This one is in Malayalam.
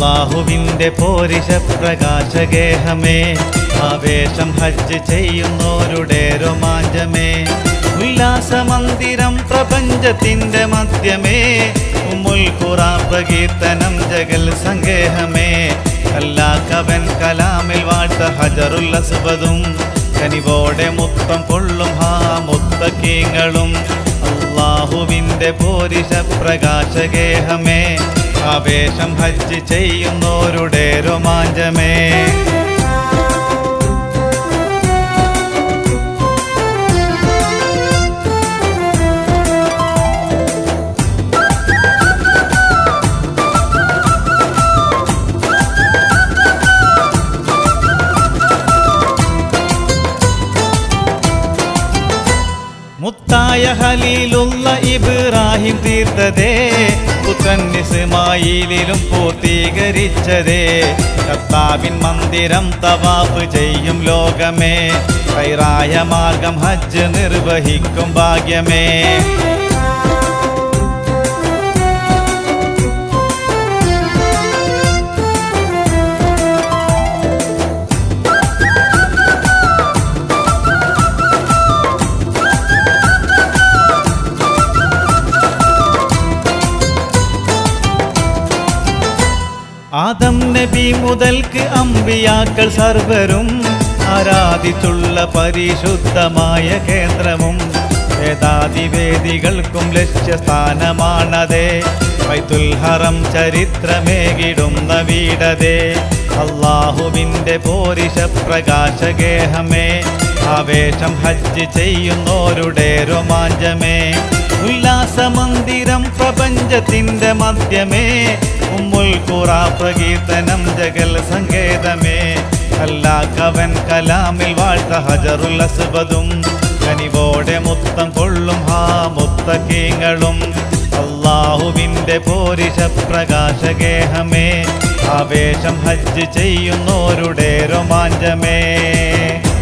അള്ളാഹുവിൻ്റെ പോരിശ പ്രകാശഗേഹമേ ആവേശം ഹജ്ജ് ചെയ്യുന്നോരുടെ രോമാഞ്ചമേ ഉല്ലാസമന്ദിരം പ്രപഞ്ചത്തിന്റെ മധ്യമേ ഉമ്മുൽ ഖുറാ പ്രകീർത്തനം ജഗൽ സങ്കേഹമേ അല്ലാക്കവൻ കലാമിൽ വാഴ്ത്ത ഹജറുൽ അസ്വദും കനിവോടെ മുത്തം കൊള്ളും ഹാ മുത്തക്കീങ്ങളും അള്ളാഹുവിൻ്റെ പോരിശ പ്രകാശഗേഹമേ ആവേശം ഹജ്ജ് ചെയ്യുന്നോരുടെ രോമാഞ്ചമേ മുത്തായ ഹലീലുള്ള ഇബ്രാഹിം തീർത്തതേ പുത്രൻ ഇസ്മായിലിലും പൂർത്തീകരിച്ചതേ കർത്താവിൻ മന്ദിരം തവാഫ് ചെയ്യും ലോകമേ കൈറായ മാർഗം ഹജ്ജ് നിർവഹിക്കും ഭാഗ്യമേ ആദം നബി മുതൽക്ക് അമ്പിയാക്കൾ സർവരും ആരാധിച്ചുള്ള പരിശുദ്ധമായ കേന്ദ്രവും വേദാതിവേദികൾക്കും ലക്ഷ്യസ്ഥാനമാണതേ വൈത്തുൽ ഹറം ചരിത്രമേകിടുന്ന വീടതേ അള്ളാഹുവിൻ്റെ പോരിശ പ്രകാശഗേഹമേ ആവേശം ഹജ്ജ് ചെയ്യുന്നോരുടെ രോമാഞ്ചമേ ഉല്ലാസമന്ദിരം പ്രപഞ്ചത്തിന്റെ മധ്യമേ ഉമ്മുൽ ഖുറാ പ്രകീർത്തനം ജഗൽ സങ്കേതമേ അല്ലാക്കവൻ കലാമിൽ വാഴ്ത്ത ഹജറുൽ അസ്വദും കനിവോടെ മുത്തം കൊള്ളും ഹാ മുത്തക്കീങ്ങളും അള്ളാഹുവിൻ്റെ പോരിശ പ്രകാശഗേഹമേ ആവേശം ഹജ്ജ് ചെയ്യുന്നോരുടെ രോമാഞ്ചമേ